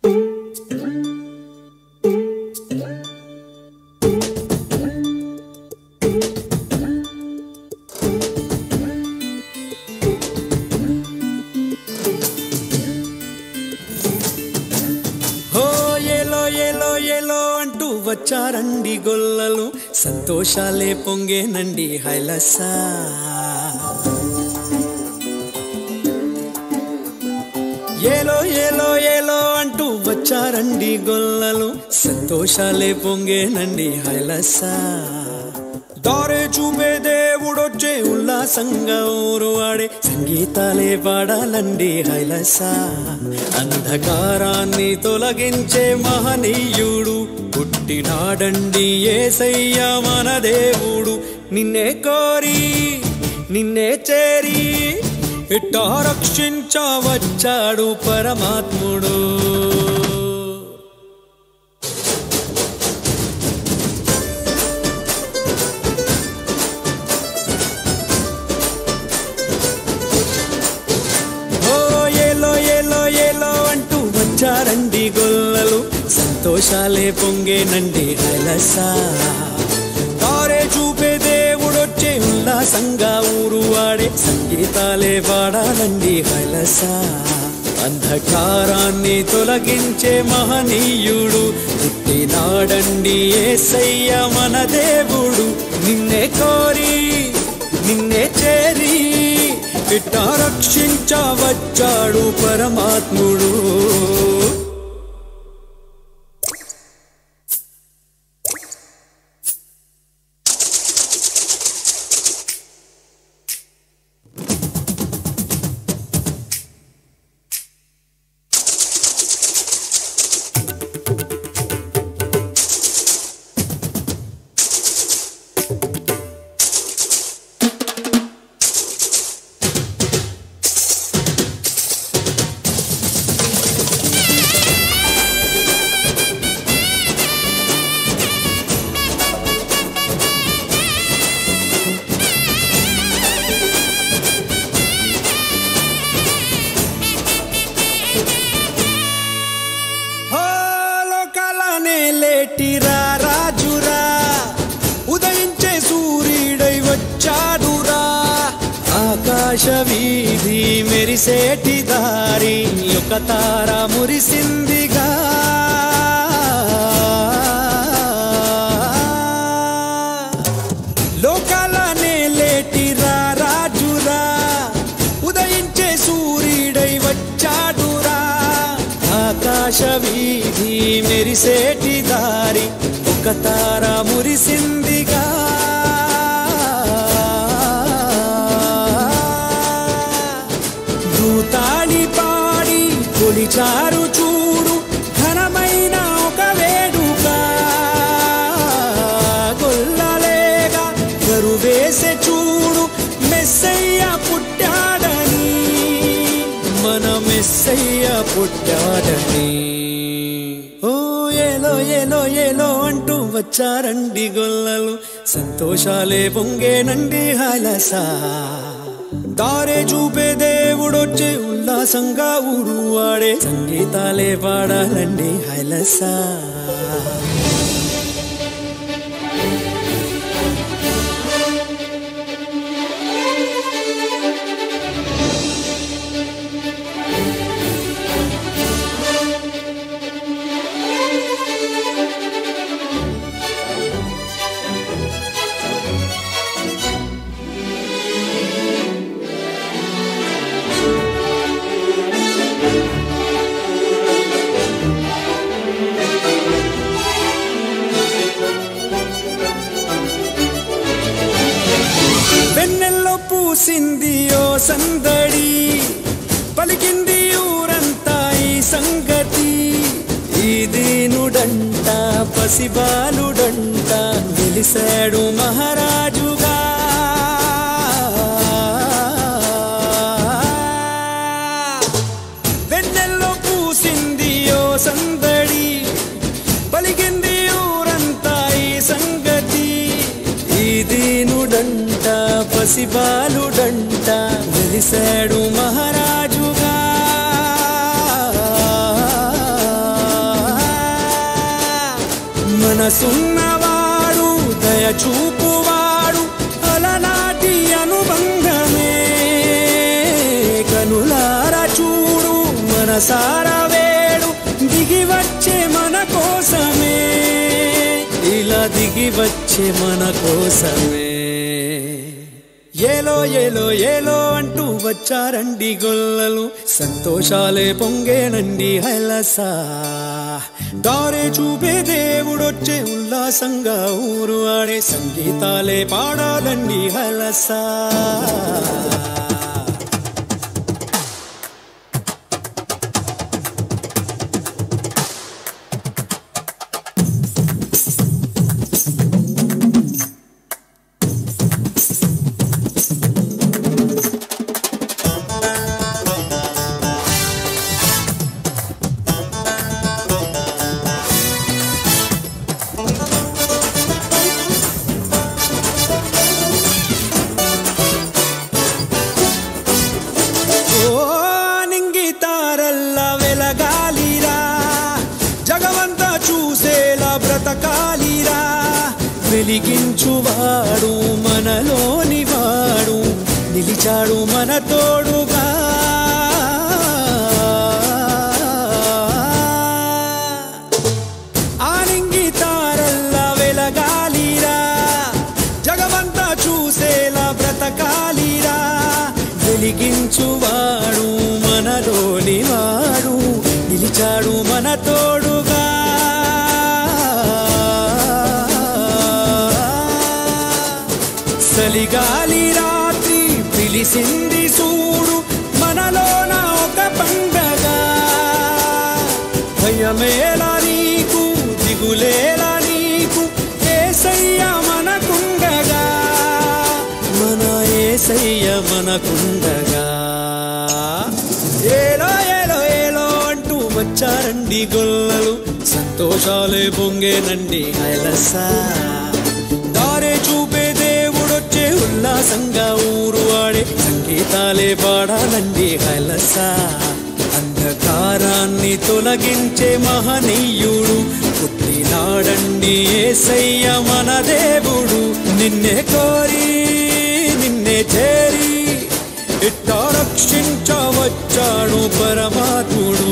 హో ఏలో ఏలో ఏలో అంటూ వచ్చారండి గొల్లలు సంతోషాలే పొంగేనండి హైలసా ఏలో ఏలో ఏలో అంటూ వచ్చారండి గొల్లలు సంతోషాలే పొంగేనండి హైలసా దారే చూపే దేవుడొచ్చే ఉల్లాసంగా ఊరు ఆడే సంగీతాలే పాడాలండి హైలసా అంధకారాన్ని తొలగించే మహనీయుడు పుట్టినాడండి ఏసయ్య మన దేవుడు నిన్నే కోరి నిన్నే చేరి ఇట్టా రక్షించవచ్చాడు పరమాత్ముడు ఓ ఏలో ఏలో ఏలో అంటూ వచ్చారండి గొల్లలు సంతోషాలే పొంగేనండి అలసా తారే చూపే దేవుడొచ్చే ఉల్లాసంగా ఊరు వాడే సంగీతాలే పాడాలండి హలసా అంధకారాన్ని తొలగించే మహనీయుడు పుట్టినాడండి ఏసయ్య మన దేవుడు నిన్నే కోరి నిన్నే చేరి ఇట్టా రక్షించవచ్చాడు పరమాత్ముడు హో లోకాలనే లేటిరా రాజురా ఉదయించే సూర్యుడై వచ్చాడురా ఆకాశ వీధి మెరిసేటి దారి ఒక తార మురిసిందిగా లోకాలనే లేటిరా రాజురా ఉదయించే సూర్యుడై వచ్చాడురా ఆకాశ వీధి మెరిసేటి దారి ఒక తార మురిసిందిగా దూతాళి పాడి కొలిచారు చూడు ఘనమైన ఒక వేడుక గొల్లలేగా కరువేసే చూడు మెస్సయ్య పుట్టాడని మన మెస్సయ్య పుట్టాడని ఓ ఏలో ఏలో ఏలో అంటూ వచ్చారండి గొల్లలు సంతోషాలే పొంగేనండి హలసా దారే చూపే దేవుడొచ్చే ఉల్లాసంగా ఊరు వాడే సంగీతాలే పాడాలండి హైలసా వెన్నెల్లో పూసింది ఓ సందడి పలికింది ఊరంతా ఈ సంగతి ఈ దీనుడంట పసిబాలుడంట వెలిసాడు మహారాజుగా వెన్నెల్లో పూసింది ఓ సందడి పలికింది ఊరంతా ఈ సంగతి ఈ దీనుడంట పసిబాలుడంట వెలిసాడు మహారాజుగా మనసున్నవాడు దయ చూపువాడు అలనాటి అనుబంధమే కనులార చూడు మనసార వేడు దిగి వచ్చే మన కోసమే ఇలా దిగి వచ్చే మన కోసమే ఏలో ఏలో ఏలో అంటూ వచ్చారండి గొల్లలు సంతోషాలే పొంగేనండి హైలసా దారే చూపే దేవుడొచ్చే ఉల్లాసంగా ఊరు ఆడే సంగీతాలే పాడాలండి హైలసా ఓ నింగి తారల్ల వెలగాలిరా జగమంతా చూసేలా బ్రతకాలిరా వెలిగించువాడు మనలోని వాడు నిలిచాడు మన తోడుగా ఆనింగి తారల్ల వెలగాలిరా జగమంతా చూసేలా బ్రతకాలిరా వెలిగించువాడు మనలోని వాడు నిలిచాడు మన తోడుగా సలిగాలి రాత్రి పిలిసింది సూడు మనలోన ఒక పండగ భయమేలా నీకు దిగులేలా నీకు ఏసయ్య మనకుండగా మన ఏసయ్య మనకుండగా ఏలో ఏలో ఏలో అంటూ వచ్చారండి గొల్లలు సంతోషాలే పొంగేనండి హైలసా దారే చూపే దేవుడొచ్చే ఉల్లాసంగా ఊరు ఆడే సంగీతాలే పాడాలండి హైలసా అంధకారాన్ని తొలగించే మహనీయుడు పుట్టినాడండి ఏసయ్య మన దేవుడు నిన్నే కోరి నిన్నే చేరి ఇట్టా రక్షించవచ్చాడు పరమాత్ముడు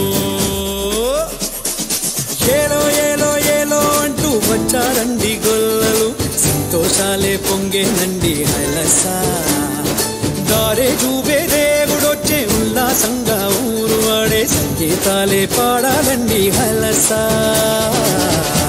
ఏలో ఏలో ఏలో అంటూ వచ్చారండి గొల్లలు సంతోషాలే పొంగేనండి హైలసా దారే చూపే దేవుడొచ్చే ఉల్లాసంగా ఊరు వాడే సంగీతాలే పాడాలండి హైలసా